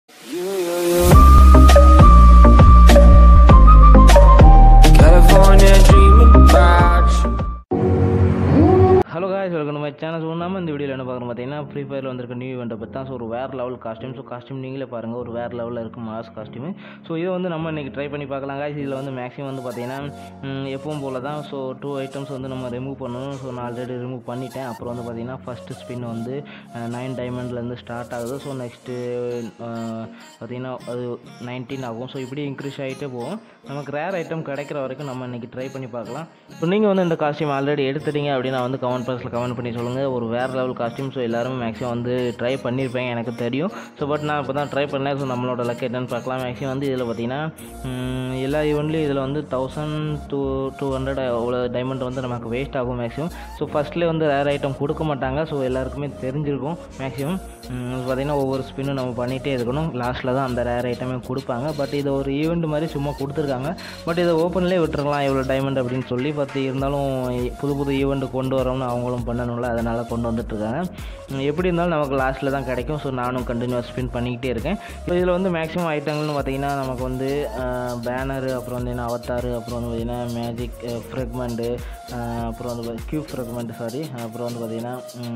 California dreaming about you. Hello guys welcome my channel so நம்ம இந்த வீடியோவில் என்ன பார்க்குறோம் பார்த்தீங்கன்னா ஃப்ரீ ஃபயரில் வந்திருக்க நியூ இவெண்ட்டை பற்றி தான் ஸோ ஒரு வேறு லெவல் காஸ்டியூம் ஸோ காஸ்டியூம் நீங்களே பாருங்கள் ஒரு வேறு லெவலில் இருக்கும் மாஸ் காஸ்டியூம் ஸோ இதை வந்து நம்ம இன்றைக்கி ட்ரை பண்ணி பார்க்கலாம் காய்ஸ் இதில் வந்து மேக்ஸிமம் வந்து பார்த்தீங்கன்னா ம், எப்பவும் போல தான் ஸோ டூ ஐட்டம்ஸ் வந்து நம்ம ரிமூவ் பண்ணணும் ஸோ நான் ஆல்ரெடி ரிமூவ் பண்ணிட்டேன் அப்புறம் வந்து பார்த்தீங்கன்னா ஃபஸ்ட்டு ஸ்பின் வந்து நைன் டைமண்ட்லேருந்து ஸ்டார்ட் ஆகுது ஸோ நெக்ஸ்ட்டு பார்த்தீங்கன்னா அது நைன்டீன் ஆகும் ஸோ இப்படி இன்க்ரீஸ் ஆகிட்டே போகும் நமக்கு ரேர் ஐட்டம் கிடைக்கிற வரைக்கும் நம்ம இன்றைக்கி ட்ரை பண்ணி பார்க்கலாம் ஸோ நீங்கள் வந்து இந்த காஸ்டியூம் ஆல்ரெடி எடுத்துட்டீங்க அப்படின்னு நான் வந்து கமெண்ட் பாக்ஸில் கமெண்ட் பண்ணி சொல்லுங்கள் ஒரு வேறு லெவல் காஸ்டியூம் ஸோ எல்லாருமே மேக்ஸிமம் வந்து ட்ரை பண்ணியிருப்பேன் எனக்கு தெரியும் ஸோ பட் நான் இப்போ தான் ட்ரை பண்ணேன் ஸோ நம்மளோட லக் என்னன்னு பார்க்கலாம் மேக்ஸிமம் வந்து இதில் பார்த்தீங்கன்னா ம், எல்லா ஈவெண்ட்லையும் இதில் வந்து தௌசண்ட் டூ டூ ஹண்ட்ரட் அவ்வளோ டைமண்ட் வந்து நமக்கு வேஸ்ட் ஆகும் மேக்ஸிமம் ஸோ ஃபஸ்ட்லேயே வந்து ரேர் ஐட்டம் கொடுக்க மாட்டாங்க ஸோ எல்லாருக்குமே தெரிஞ்சிருக்கும் மேக்ஸிமம் பார்த்தீங்கன்னா ஒவ்வொரு ஸ்பின்னும் நம்ம பண்ணிகிட்டே இருக்கணும் லாஸ்ட்டில் தான் அந்த ரேர் ஐட்டமே கொடுப்பாங்க பட் இது ஒரு ஈவெண்ட் மாதிரி சும்மா கொடுத்துருக்காங்க பட் இதை ஓப்பன்லேயே விட்டுருக்கலாம் எவ்வளோ டைமண்ட் அப்படின்னு சொல்லி பட் இருந்தாலும் புது புது ஈவெண்ட் கொண்டு வரோம்னு அவங்களும் பண்ணணும்ல அதனால் கொண்டு வந்துட்டுருக்காங்க உம், எப்படி இருந்தாலும் நமக்கு லாஸ்ட்டில் தான் கிடைக்கும் ஸோ நானும் கண்டினியூஸ் ஸ்பின் பண்ணிக்கிட்டே இருக்கேன் இப்போ இதில் வந்து மேக்ஸிமம் ஐட்டங்கள்னு பார்த்தீங்கன்னா நமக்கு வந்து பேனரு அப்புறம் வந்து என்ன அவத்தாரு அப்புறம் வந்து பார்த்திங்கன்னா மேஜிக் ஃப்ரெக்மெண்ட்டு அப்புறம் வந்து க்யூப் ஃப்ரெக்மெண்ட் சாரி அப்புறம் வந்து பார்த்திங்கன்னா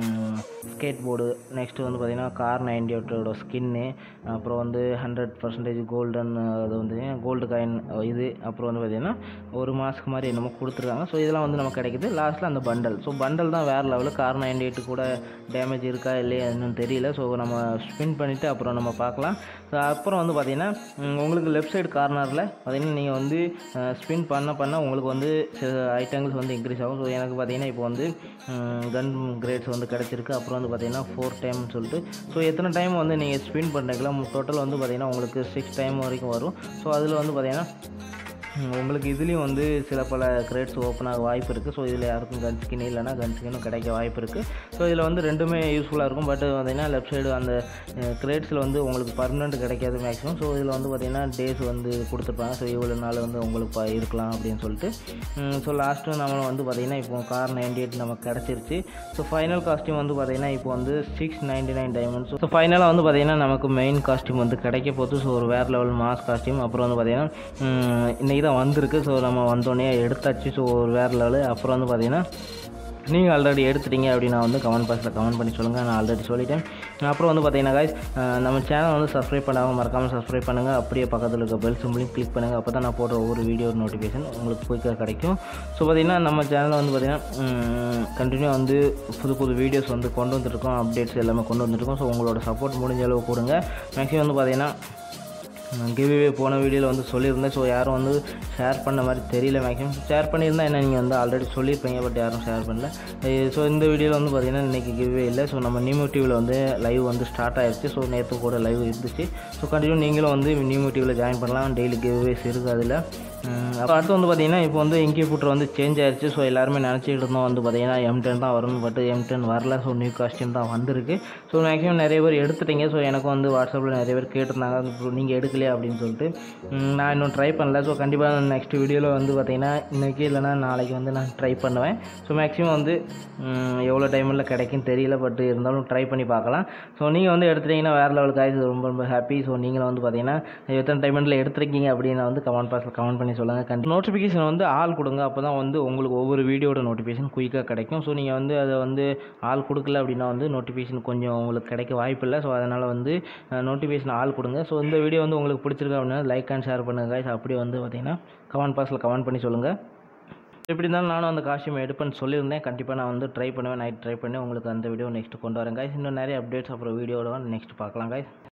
ஸ்கேட் போர்டு நெக்ஸ்ட்டு வந்து பார்த்திங்கன்னா கார் நைன்டி எயிட்டோட ஸ்கின்னு அப்புறம் வந்து ஹண்ட்ரட் பர்சன்டேஜ் கோல்டன் அது வந்து கோல்டு காயின் இது அப்புறம் வந்து பார்த்திங்கன்னா ஒரு மாஸ்க் மாதிரி என்னமோ கொடுத்துருக்காங்க ஸோ இதெல்லாம் வந்து நமக்கு கிடைக்குது லாஸ்ட்டில் அந்த பண்டல் ஸோ பண்டல் தான் வேறு லெவலு கார் நைன்டி எயிட்டு கூட டேமேஜ் இருக்கா இல்லையா இன்னும் தெரியல ஸோ நம்ம ஸ்பின் பண்ணிவிட்டு அப்புறம் நம்ம பார்க்கலாம் ஸோ அப்புறம் வந்து பார்த்திங்கன்னா ம், உங்களுக்கு லெஃப்ட் சைடு கார்னரில் பார்த்திங்கன்னா நீங்கள் வந்து ஸ்பின் பண்ண பண்ண உங்களுக்கு வந்து சில ஐட்டங்கள்ஸ் வந்து இன்க்ரீஸ் ஆகும் ஸோ எனக்கு பார்த்திங்கன்னா இப்போ வந்து கன் கிரேட்ஸ் வந்து கிடச்சிருக்கு அப்புறம் வந்து பார்த்திங்கன்னா ஃபோர் டைம்னு சொல்லிட்டு ஸோ எத்தனை டைம் வந்து நீங்கள் ஸ்பின் பண்ணுறீங்களா டோட்டல் வந்து பார்த்திங்கன்னா உங்களுக்கு சிக்ஸ் டைம் வரைக்கும் வரும் ஸோ அதில் வந்து பார்த்திங்கன்னா ம், உங்களுக்கு இதுலேயும் வந்து சில பல கிரேட்ஸ் ஓப்பன் ஆக வாய்ப்பு இருக்குது ஸோ இதில் யாருக்கும் கன் ஸ்கின் இல்லைனா கன் ஸ்கின்னும் கிடைக்க வாய்ப்பு இருக்குது ஸோ இதில் வந்து ரெண்டுமே யூஸ்ஃபுல்லாக இருக்கும் பட் பார்த்தீங்கன்னா லெஃப்ட் சைடு அந்த கிரேட்ஸில் வந்து உங்களுக்கு பர்மனெண்ட் கிடைக்காது மேக்ஸிமம் ஸோ இதில் வந்து பார்த்திங்கன்னா டேஸ் வந்து கொடுத்துருப்பாங்க ஸோ இவ்வளோ நாள் வந்து உங்களுக்கு ப- இருக்கலாம் அப்படின்னு சொல்லிட்டு ஸோ லாஸ்ட்டு நம்மளும் வந்து பார்த்திங்கன்னா இப்போ கார் நைன்டி எயிட் நமக்கு கிடச்சிருச்சு ஸோ ஃபைனல் காஸ்டியூம் வந்து பார்த்திங்கன்னா இப்போ வந்து six ninety nine diamonds so ஃபைனலாக வந்து பார்த்திங்கன்னா நமக்கு மெயின் காஸ்டியூம் வந்து கிடைக்க போகுது ஸோ ஒரு வேறு லெவல் மாஸ் காஸ்டியூம் அப்புறம் வந்து பார்த்திங்கன்னா இன்றைக்கி தான் வந்திருக்கு ஸோ நம்ம வந்தோடனே எடுத்தாச்சு ஸோ ஒரு வேறு லெவலு அப்புறம் வந்து பார்த்திங்கன்னா நீங்கள் ஆல்ரெடி எடுத்துட்டீங்க அப்படின்னு நான் வந்து கமெண்ட் பாக்ஸில் கமெண்ட் பண்ணி சொல்லுங்கள் நான் ஆல்ரெடி சொல்லிட்டேன் அப்புறம் வந்து பார்த்தீங்கன்னா guys, அஹ் நம்ம சேனல் வந்து சப்ஸ்கிரைப் பண்ணாமல் மறக்காமல் சப்ஸ்கிரைப் பண்ணுங்கள் அப்படியே பக்கத்தில் இருக்க பெல் சிம்பிளையும் கிளிக் பண்ணுங்கள் அப்போ தான் நான் போடுற ஒவ்வொரு வீடியோ நோட்டிஃபிகேஷன் உங்களுக்கு குயிக்காக கிடைக்கும் ஸோ பார்த்தீங்கன்னா நம்ம சேனலில் வந்து பார்த்திங்கன்னா கண்டினியூ வந்து புது புது வீடியோஸ் வந்து கொண்டு வந்துருக்கோம் அப்டேட்ஸ் எல்லாமே கொண்டு வந்துருக்கோம் ஸோ உங்களோட சப்போர்ட் முடிஞ்ச அளவு கொடுங்க மேக்ஸிமம் வந்து பார்த்திங்கன்னா கிவ்வே போன வீடியோவில் வந்து சொல்லியிருந்தேன் ஸோ யாரும் வந்து ஷேர் பண்ண மாதிரி தெரியல மேக்ஸிமம் ஷேர் பண்ணியிருந்தா என்ன நீங்கள் வந்து ஆல்ரெடி சொல்லியிருப்பீங்க பட் யாரும் ஷேர் பண்ணல ஸோ இந்த வீடியோவில் வந்து பார்த்தீங்கன்னா இன்றைக்கி கிவ்வே இல்லை ஸோ நம்ம நியூ டிவியில் வந்து லைவ் வந்து ஸ்டார்ட் ஆயிடுச்சு ஸோ நேற்று கூட லைவ் இருந்துச்சு ஸோ கண்டினியூ நீங்களும் வந்து நியூ டிவியில் ஜாயின் பண்ணலாம் டெய்லி கிவ்வேஸ் இருக்குது அதில் அப்புறம் அடுத்து வந்து பார்த்தீங்கன்னா இப்போ வந்து இன்கியூபுட்டர் வந்து சேஞ்ச் ஆயிடுச்சு ஸோ எல்லாருமே நினச்சிக்கிட்டு இருந்தோம் வந்து பார்த்தீங்கன்னா எம் டென் தான் வரும் பட் எம் டென் வரல ஸோ நியூ காஸ்டியூம் தான் வந்திருக்கு ஸோ மேக்ஸிமம் நிறைய பேர் எடுத்துட்டீங்க ஸோ எனக்கு வந்து வாட்ஸ்அப்பில் நிறைய பேர் கேட்டிருந்தாங்க நீங்கள் எடுக்கலையா அப்படின்னு சொல்லிட்டு ம், நான் இன்னும் ட்ரை பண்ணல ஸோ கண்டிப்பாக நெக்ஸ்ட் வீடியோவில் வந்து பார்த்தீங்கன்னா இன்றைக்கி இல்லைனா நாளைக்கு வந்து நான் ட்ரை பண்ணுவேன் ஸோ மேக்ஸிமம் வந்து ம், எவ்வளோ டைமில் கிடைக்குன்னு தெரியல பட் இருந்தாலும் ட்ரை பண்ணி பார்க்கலாம் ஸோ நீங்கள் வந்து எடுத்துட்டீங்கன்னா வேறு லெவல் காய்ஸ் ரொம்ப ரொம்ப ஹாப்பி ஸோ நீங்களும் வந்து பார்த்தீங்கன்னா எத்தனை டைமெண்ட்டில் எடுத்துருக்கீங்க அப்படின்னு வந்து கமெண்ட் பாக்ஸில் கமெண்ட் பண்ணி சொல்லுங்கள் கண்டி நோட்டிஃபிகேஷன் வந்து ஆள் கொடுங்க அப்போ தான் வந்து உங்களுக்கு ஒவ்வொரு வீடியோட நோட்டிஃபிகேஷன் குயிக்காக கிடைக்கும் ஸோ நீங்கள் வந்து அதை வந்து ஆள் கொடுக்கல அப்படின்னா வந்து நோட்டிஃபிகேஷன் கொஞ்சம் உங்களுக்கு கிடைக்க வாய்ப்பு இல்லை ஸோ அதனால் வந்து நோட்டிஃபிகேஷன் ஆள் கொடுங்க ஸோ இந்த வீடியோ வந்து உங்களுக்கு பிடிச்சிருக்கு அப்படின்னா லைக் அண்ட் ஷேர் பண்ணுங்கள் guys அப்படியே வந்து பார்த்தீங்கன்னா கமெண்ட் பாக்ஸில் கமெண்ட் பண்ணி சொல்லுங்கள் எப்படி இருந்தாலும் நானும் அந்த காஸ்டியூம் எடுப்பேன்னு சொல்லியிருந்தேன் கண்டிப்பாக நான் வந்து ட்ரை பண்ணுவேன் நைட் ட்ரை பண்ணி உங்களுக்கு அந்த வீடியோ நெக்ஸ்ட் கொண்டு வரேன் guys இன்னும் நிறைய அப்டேட்ஸ் அப்புறம் வீடியோட நெக்ஸ்ட் பார்க்கலாம் guys